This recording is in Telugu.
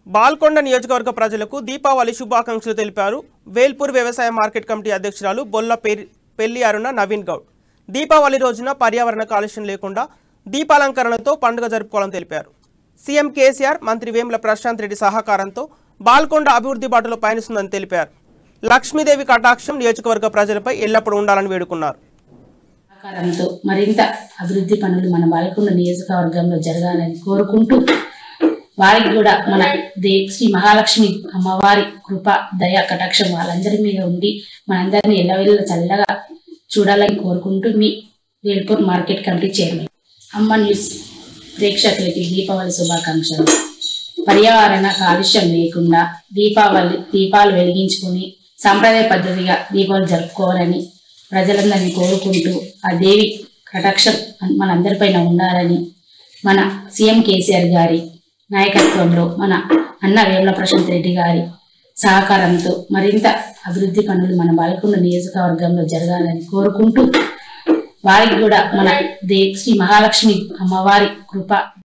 బాల్కొండ నియోజకవర్గ ప్రజలకు దీపావళి శుభాకాంక్షలు తెలిపారు వేల్పూర్ వ్యవసాయ మార్కెట్ కమిటీ అధ్యక్షురాలు బొల్ల పెరి పెళ్లి అరుణ నవీన్ గౌడ్ దీపావళి రోజున పర్యావరణ కాలుష్యం లేకుండా దీపాలంకరణతో పండుగ జరుపుకోవాలని తెలిపారు సీఎం కేసీఆర్ మంత్రి వేముల ప్రశాంత్ రెడ్డి సహకారంతో బాల్కొండ అభివృద్ధి బాటలో పయనిస్తుందని తెలిపారు లక్ష్మీదేవి కటాక్షం నియోజకవర్గ ప్రజలపై ఎల్లప్పుడూ ఉండాలని వేడుకున్నారు సహకారంతో మరింత అభివృద్ధి పనులు మన బాలకొండ నియోజకవర్గంలో జరగాలని కోరుకుంటూ వారికి కూడా మన దే శ్రీ మహాలక్ష్మి అమ్మవారి కృప దయ కటాక్షం వాళ్ళందరి మీద ఉండి మనందరినీ ఎల్లవెల్ల చల్లగా చూడాలని కోరుకుంటూ మీ Velpur market committee chairman Amma news ప్రేక్షకులకి దీపావళి శుభాకాంక్షలు పర్యావరణ కాలుష్యం లేకుండా దీపావళి దీపాలు వెలిగించుకొని సాంప్రదాయ పద్ధతిగా దీపావళి జరుపుకోవాలని ప్రజలందరినీ కోరుకుంటూ ఆ దేవి కటాక్షం మనందరిపైన ఉండాలని మన సీఎం కేసీఆర్ గారి నాయకత్వంలో మన అన్న వేముల ప్రశాంత్ రెడ్డి గారి సహకారంతో మరింత అభివృద్ధి పనులు మన బాలకొండ నియోజకవర్గంలో జరగాలని కోరుకుంటూ వారికి కూడా మన దే శ్రీ మహాలక్ష్మి అమ్మవారి కృప